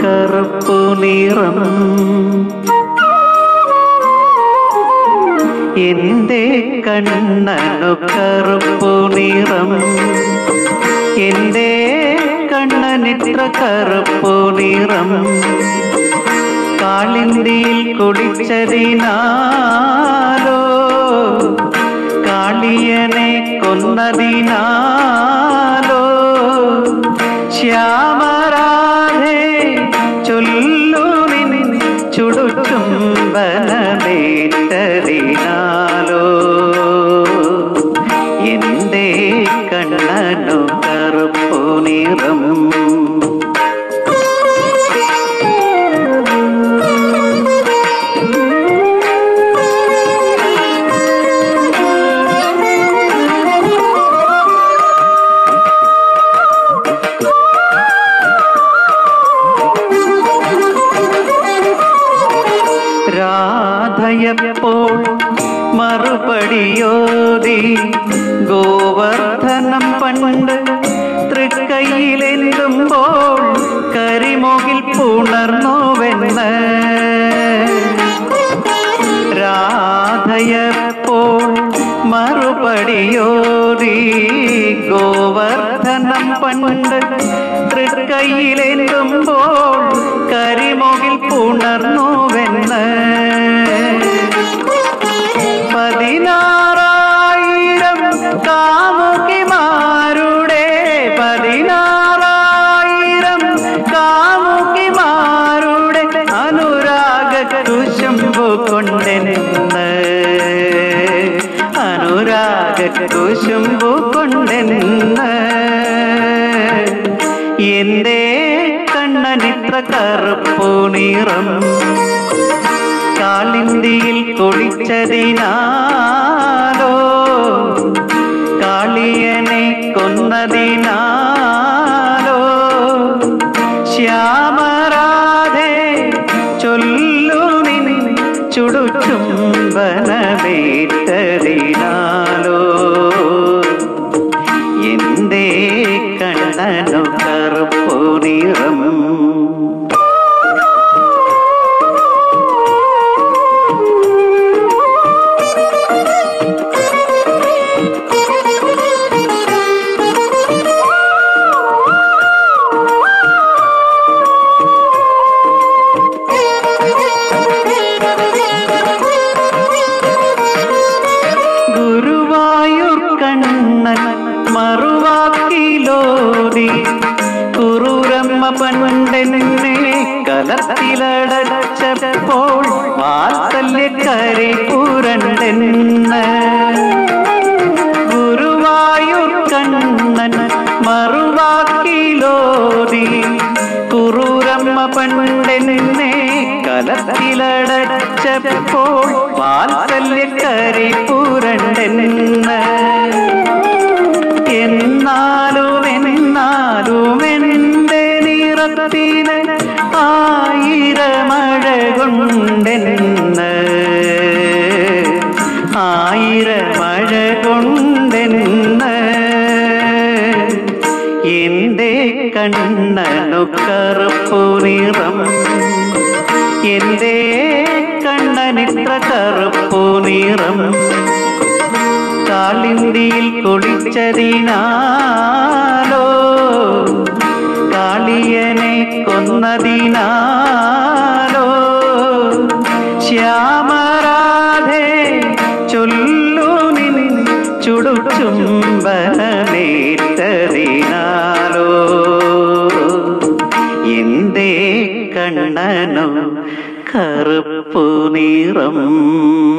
കറുപ്പു നിറം എന്റെ കണ്ണനു കറുപ്പു നിറം എന്റെ കണ്ണനിത്ര കറുപ്പു നിറം കാളിന്തിയിൽ കുടിച്ചതിനാലോ കാളിയനെ കൊന്നതിനാലോ ശ്യാമരാധേ ചൊല്ലു നിൻ ചുടുചുംബനമേറ്റതിനാലോ എന്റെ കണ്ണനു കറുപ്പു നിറം രാധയപ്പോൾ മറുപടിയോതി ഗോവർദ്ധനം പണ്ട് തൃക്കൈയിലെന്തുമ്പോൾ കരിമുകിൽ പുണർന്നുവെന്ന് രാധയപ്പോൾ മറുപടിയോതി ഗോവർദ്ധനം പണ്ട് തൃക്കൈയിലെന്തുമ്പോൾ കരിമുകിൽ പുണർന്നുവെന്ന് പതിനാറായിരം കാമുകിമാരുടെ പതിനാറായിരം കാമുകിമാരുടെ അനുരാഗ കുശുമ്പു കൊണ്ടെന്ന് അനുരാഗ കുശുമ്പു കൊണ്ടെന്ന് എന്റെ കണ്ണനിത്ര കറുപ്പു നിറം കാളിന്തിയിൽ കുളിച്ചതിനാലോ കാളിയനെ കൊന്നതിനാലോ ശ്യാമരാധേ ചൊല്ലു നിൻ ചുടുചുംബനമേറ്റതിനാലോ എന്റെ കണ്ണനു കറുപ്പു നിറം ഗുരുവായൂർ കണ്ണൻ മറുവാക്കിലോതി കുറൂരമ്മ പണ്ടെന്നെ കലത്തിലടച്ചപ്പോൾ വാത്സല്യക്കരെ പുരണ്ടെന്ന് ഗുരുവായൂർ കണ്ണൻ മറുവാക്കിലോതി കുറൂരമ്മ പണ്ടെന്നെ കലത്തിലടച്ചപ്പോൾ വാത്സല്യക്കരെ പുരണ്ടെന്ന് എന്നാലും എന്നാലും എന്റെ നിറത്തിന് ആയിരമഴ കൊണ്ടെന്ന് ആയിരമഴ കൊണ്ടെന്ന് എന്റെ കണ്ണനു കറുപ്പു നിറം എന്റെ കണ്ണനിത്ര കറുപ്പു നിറം കാളിന്തിയിൽ കുളിച്ചതിനാലോ കാളിയനെ കൊന്നതിനാലോ ശ്യാമരാധേ ചൊല്ലു നിൻ ചുടുചുംബനമേറ്റതിനാലോ എന്റെ കണ്ണനോ കറുപ്പു നിറം